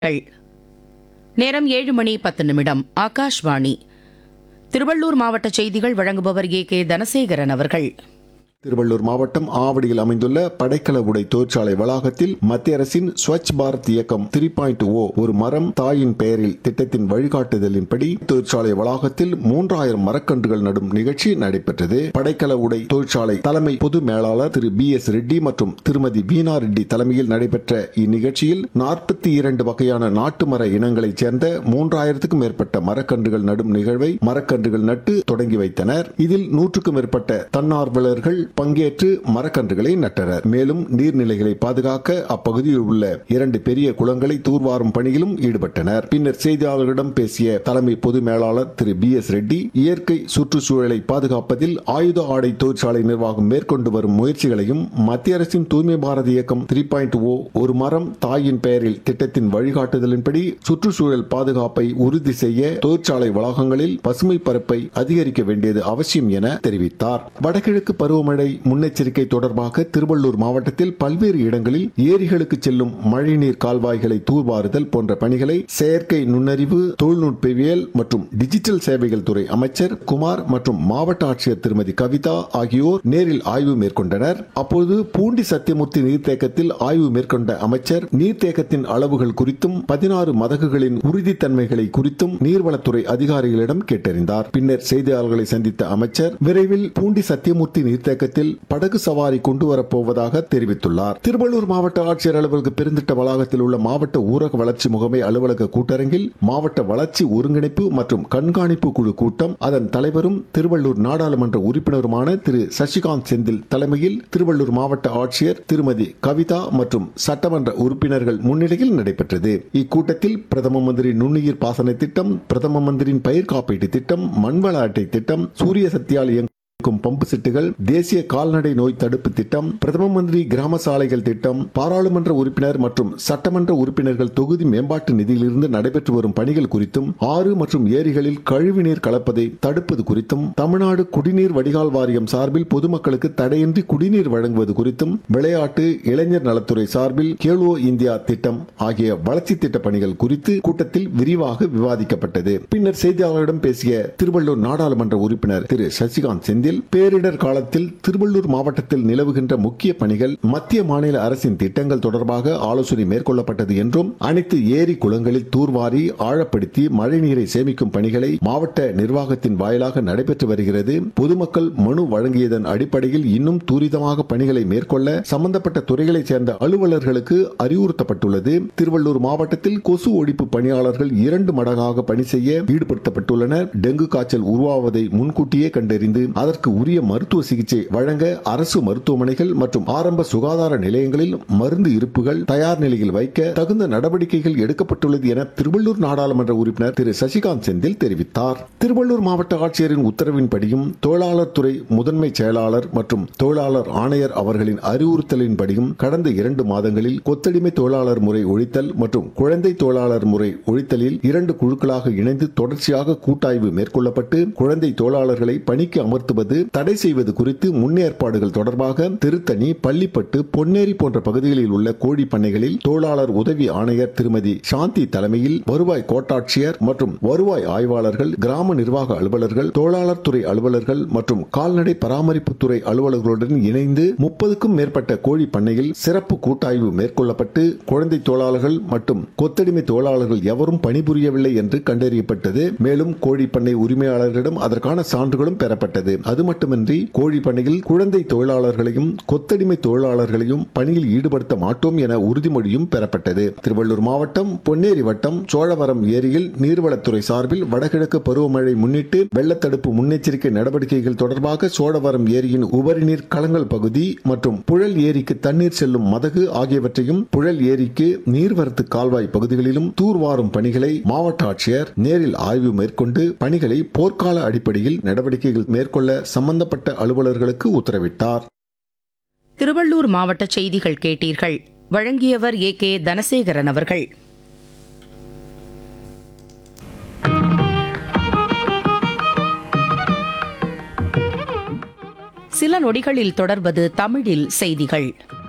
நேரம் ஏழு மணி பத்து நிமிடம் ஆகாஷ்வாணி திருவள்ளூர் மாவட்ட செய்திகள் வழங்குபவர் ஏ கே தனசேகரன் அவர்கள் திருவள்ளூர் மாவட்டம் ஆவடியில் அமைந்துள்ள படைக்கல உடை தொழிற்சாலை வளாகத்தில் மத்திய அரசின் ஸ்வச் பாரத் இயக்கம் த்ரீ பாயிண்ட் ஓ ஒரு மரம் தாயின் பெயரில் திட்டத்தின் வழிகாட்டுதலின்படி தொழிற்சாலை வளாகத்தில் மூன்றாயிரம் மரக்கன்றுகள் நடும் நிகழ்ச்சி நடைபெற்றது படைக்கல உடை தொழிற்சாலை தலைமை பொது மேலாளர் திரு பி எஸ் ரெட்டி மற்றும் திருமதி பீனா ரெட்டி தலைமையில் நடைபெற்ற இந்நிகழ்ச்சியில் நாற்பத்தி இரண்டு வகையான நாட்டு மர இனங்களைச் சேர்ந்த மூன்றாயிரத்துக்கும் மேற்பட்ட மரக்கன்றுகள் நடும் நிகழ்வை மரக்கன்றுகள் நட்டு தொடங்கி வைத்தனர் இதில் நூற்றுக்கும் மேற்பட்ட தன்னார்வலர்கள் பங்கேற்று மரக்கன்றுகளை நட்டனர் மேலும் நீர்நிலைகளை பாதுகாக்க அப்பகுதியில் உள்ள இரண்டு பெரிய குளங்களை தூர்வாரும் பணியிலும் ஈடுபட்டனர் பின்னர் செய்தியாளர்களிடம் பேசிய தலைமை பொது மேலாளர் திரு பி எஸ் ரெட்டி இயற்கை சுற்றுச்சூழலை பாதுகாப்பதில் ஆயுத ஆடை தொழிற்சாலை நிர்வாகம் மேற்கொண்டு வரும் முயற்சிகளையும் மத்திய அரசின் தூய்மை பாரத இயக்கம் த்ரீ பாயிண்ட் ஓ ஒரு மரம் தாயின் பெயரில் திட்டத்தின் வழிகாட்டுதலின்படி சுற்றுச்சூழல் பாதுகாப்பை உறுதி செய்ய தொழிற்சாலை வளாகங்களில் பசுமை பரப்பை அதிகரிக்க வேண்டியது அவசியம் என தெரிவித்தார் வடகிழக்கு பருவமழை முன்னெச்சரிக்கை தொடர்பாக திருவள்ளூர் மாவட்டத்தில் பல்வேறு இடங்களில் ஏரிகளுக்கு செல்லும் மழைநீர் கால்வாய்களை தூர்வாறுதல் போன்ற பணிகளை செயற்கை நுண்ணறிவு தொழில்நுட்பவியல் மற்றும் டிஜிட்டல் சேவைகள் துறை அமைச்சர் குமார் மற்றும் மாவட்ட ஆட்சியர் திருமதி கவிதா ஆகியோர் நேரில் ஆய்வு மேற்கொண்டனர் அப்போது பூண்டி சத்தியமூர்த்தி நீர்த்தேக்கத்தில் ஆய்வு மேற்கொண்ட அமைச்சர் நீர்த்தேக்கத்தின் அளவுகள் குறித்தும் பதினாறு மதகுகளின் உறுதித்தன்மைகளை குறித்தும் நீர்வளத்துறை அதிகாரிகளிடம் கேட்டறிந்தார் பின்னர் செய்தியாளர்களை சந்தித்த அமைச்சர் விரைவில் பூண்டி சத்தியமூர்த்தி நீர்த்தேக்கத்தில் படகு சவாரி கொண்டு வரப்போவதாக தெரிவித்துள்ளார் திருவள்ளூர் மாவட்ட ஆட்சியர் அலுவலக பெருந்திட்ட வளாகத்தில் உள்ள மாவட்ட ஊரக வளர்ச்சி முகமை அலுவலக கூட்டரங்கில் மாவட்ட வளர்ச்சி ஒருங்கிணைப்பு மற்றும் கண்காணிப்பு குழு கூட்டம் அதன் தலைவரும் திருவள்ளூர் நாடாளுமன்ற உறுப்பினருமான திரு சசிகாந்த் செந்தில் தலைமையில் திருவள்ளூர் மாவட்ட ஆட்சியர் திருமதி கவிதா மற்றும் சட்டமன்ற உறுப்பினர்கள் முன்னிலையில் நடைபெற்றது இக்கூட்டத்தில் பிரதம மந்திரி நுண்ணுயிர் பாசன திட்டம் பிரதம மந்திரியின் பயிர் காப்பீட்டு திட்டம் மண்வள அட்டை திட்டம் சூரிய சக்தியால் இயங்கும் இருக்கும் பம்பு செட்டுகள் தேசிய கால்நடை நோய் தடுப்பு திட்டம் பிரதம மந்திரி கிராம சாலைகள் திட்டம் பாராளுமன்ற உறுப்பினர் மற்றும் சட்டமன்ற உறுப்பினர்கள் தொகுதி மேம்பாட்டு நிதியிலிருந்து நடைபெற்று வரும் பணிகள் குறித்தும் ஆறு மற்றும் ஏரிகளில் கழிவுநீர் கலப்பதை தடுப்பது குறித்தும் தமிழ்நாடு குடிநீர் வடிகால் வாரியம் சார்பில் பொதுமக்களுக்கு தடையின்றி குடிநீர் வழங்குவது குறித்தும் விளையாட்டு இளைஞர் நலத்துறை சார்பில் கேலோ இந்தியா திட்டம் ஆகிய வளர்ச்சி திட்ட பணிகள் குறித்து கூட்டத்தில் விரிவாக விவாதிக்கப்பட்டது பின்னர் செய்தியாளர்களிடம் பேசிய திருவள்ளூர் நாடாளுமன்ற உறுப்பினர் திரு சசிகாந்த் செந்தில் பேரிடர் காலத்தில் திருவள்ளூர் மாவட்டத்தில் நிலவுகின்ற முக்கிய பணிகள் மத்திய மாநில அரசின் திட்டங்கள் தொடர்பாக ஆலோசனை மேற்கொள்ளப்பட்டது என்றும் அனைத்து ஏரி குளங்களில் தூர்வாரி ஆழப்படுத்தி மழைநீரை சேமிக்கும் பணிகளை மாவட்ட நிர்வாகத்தின் வாயிலாக நடைபெற்று வருகிறது பொதுமக்கள் மனு வழங்கியதன் அடிப்படையில் இன்னும் துரிதமாக பணிகளை மேற்கொள்ள சம்பந்தப்பட்ட துறைகளைச் சேர்ந்த அலுவலர்களுக்கு அறிவுறுத்தப்பட்டுள்ளது திருவள்ளூர் மாவட்டத்தில் கொசு ஒழிப்பு பணியாளர்கள் இரண்டு மடங்காக பணி செய்ய ஈடுபடுத்தப்பட்டுள்ளனர் டெங்கு காய்ச்சல் உருவாவதை முன்கூட்டியே கண்டறிந்து அதற்கு உரிய மருத்துவ சிகிச்சை வழங்க அரசு மருத்துவமனைகள் மற்றும் ஆரம்ப சுகாதார நிலையங்களில் மருந்து இருப்புகள் தயார் நிலையில் வைக்க தகுந்த நடவடிக்கைகள் எடுக்கப்பட்டுள்ளது என திருவள்ளூர் நாடாளுமன்ற உறுப்பினர் திரு சசிகாந்த் செந்தில் தெரிவித்தார் திருவள்ளூர் மாவட்ட ஆட்சியரின் உத்தரவின்படியும் தொழிலாளர் துறை முதன்மை செயலாளர் மற்றும் தொழிலாளர் ஆணையர் அவர்களின் அறிவுறுத்தலின்படியும் கடந்த இரண்டு மாதங்களில் கொத்தடிமை தொழிலாளர் முறை ஒழித்தல் மற்றும் குழந்தை தொழிலாளர் முறை ஒழித்தலில் இரண்டு குழுக்களாக இணைந்து தொடர்ச்சியாக கூட்டாய்வு மேற்கொள்ளப்பட்டு குழந்தை தொழிலாளர்களை பணிக்கு அமர்த்துவது தடை செய்வது குறித்து முன்னேற்பாடுகள் தொடர்பாக திருத்தணி பள்ளிப்பட்டு பொன்னேரி போன்ற பகுதிகளில் உள்ள கோழி பண்ணைகளில் தொழிலாளர் உதவி ஆணையர் திருமதி சாந்தி தலைமையில் வருவாய் கோட்டாட்சியர் மற்றும் வருவாய் ஆய்வாளர்கள் கிராம நிர்வாக அலுவலர்கள் தொழிலாளர் துறை அலுவலர்கள் மற்றும் கால்நடை பராமரிப்பு துறை அலுவலர்களுடன் இணைந்து முப்பதுக்கும் மேற்பட்ட கோழி பண்ணையில் சிறப்பு கூட்டாய்வு மேற்கொள்ளப்பட்டு குழந்தை தொழிலாளர்கள் மற்றும் கொத்தடிமை தொழிலாளர்கள் எவரும் பணிபுரியவில்லை என்று கண்டறியப்பட்டது மேலும் கோழி பண்ணை உரிமையாளர்களிடம் அதற்கான சான்றுகளும் பெறப்பட்டது அது மட்டுமின்றி கோழி பண்ணையில் குழந்தை தொழிலாளர்களையும் கொத்தடிமை தொழிலாளர்களையும் பணியில் ஈடுபடுத்த மாட்டோம் என உறுதிமொழியும் பெறப்பட்டது திருவள்ளூர் மாவட்டம் பொன்னேரி வட்டம் சோழவரம் ஏரியில் நீர்வளத்துறை சார்பில் வடகிழக்கு பருவமழை முன்னிட்டு வெள்ளத்தடுப்பு முன்னெச்சரிக்கை நடவடிக்கைகள் தொடர்பாக சோழவரம் ஏரியின் உபரி நீர் களங்கள் பகுதி மற்றும் புழல் ஏரிக்கு தண்ணீர் செல்லும் மதகு ஆகியவற்றையும் புழல் ஏரிக்கு நீர்வரத்து கால்வாய் பகுதிகளிலும் தூர்வாரும் பணிகளை மாவட்ட ஆட்சியர் நேரில் ஆய்வு மேற்கொண்டு பணிகளை போர்க்கால அடிப்படையில் நடவடிக்கைகள் மேற்கொள்ள சம்பந்தப்பட்ட அலுவலர்களுக்கு உத்தரவிட்டார் திருவள்ளூர் மாவட்ட செய்திகள் கேட்டீர்கள் வழங்கியவர் ஏ கே தனசேகரன் அவர்கள் சில நொடிகளில் தொடர்வது தமிழில் செய்திகள்